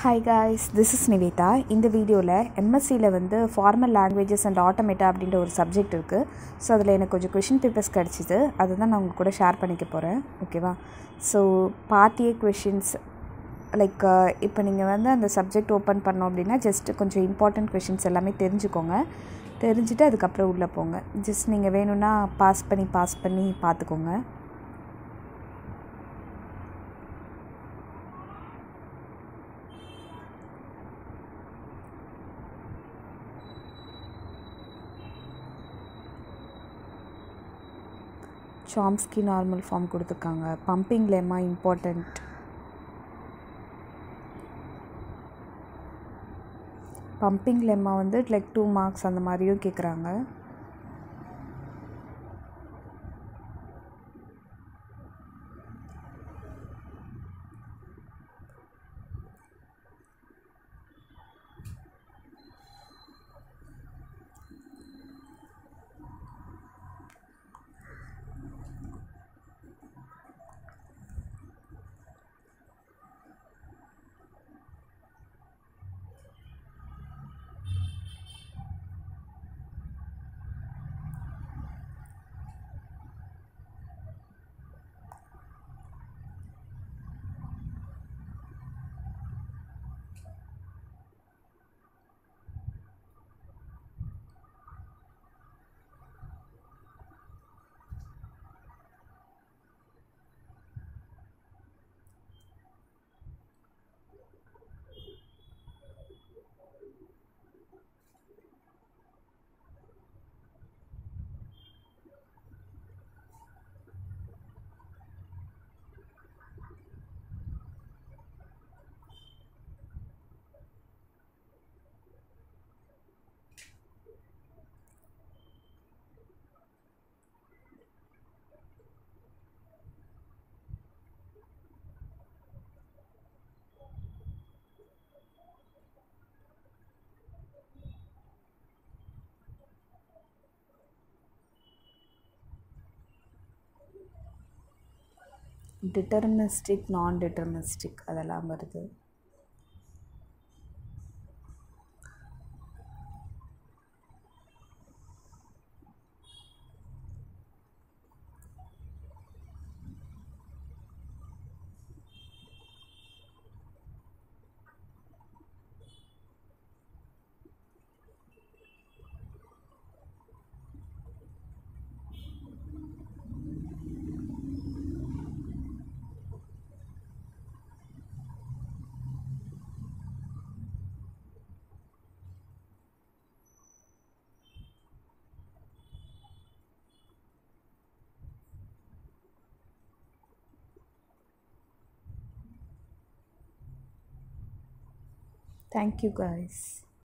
Hi guys this is Nivedha இந்த வீடியோவில் எம்எஸ்சியில் வந்து ஃபார்மல் லாங்குவேஜஸ் அண்ட் ஆட்டோமேட்டா அப்படின்ற ஒரு சப்ஜெக்ட் இருக்குது ஸோ அதில் எனக்கு கொஞ்சம் கொஷின் பேப்பர்ஸ் கிடச்சிது அதை தான் நான் உங்கள் கூட ஷேர் பண்ணிக்க போகிறேன் ஓகேவா so part A questions like இப்போ நீங்கள் வந்து அந்த சப்ஜெக்ட் ஓப்பன் பண்ணோம் அப்படின்னா ஜஸ்ட் கொஞ்சம் இம்பார்ட்டண்ட் கொஷின்ஸ் எல்லாமே தெரிஞ்சுக்கோங்க தெரிஞ்சுட்டு அதுக்கப்புறம் உள்ளே போங்க ஜஸ்ட் நீங்கள் வேணும்னா பாஸ் பண்ணி பாஸ் பண்ணி பார்த்துக்கோங்க சாம்ஸ்கி நார்மல் ஃபார்ம் கொடுத்துருக்காங்க pumping lemma important pumping lemma வந்து லைக் டூ மார்க்ஸ் அந்த மாதிரியும் கேட்குறாங்க டிட்டர்மினிஸ்டிக் நான் டிட்டர்மினிஸ்டிக் அதெல்லாம் வருது Thank you guys.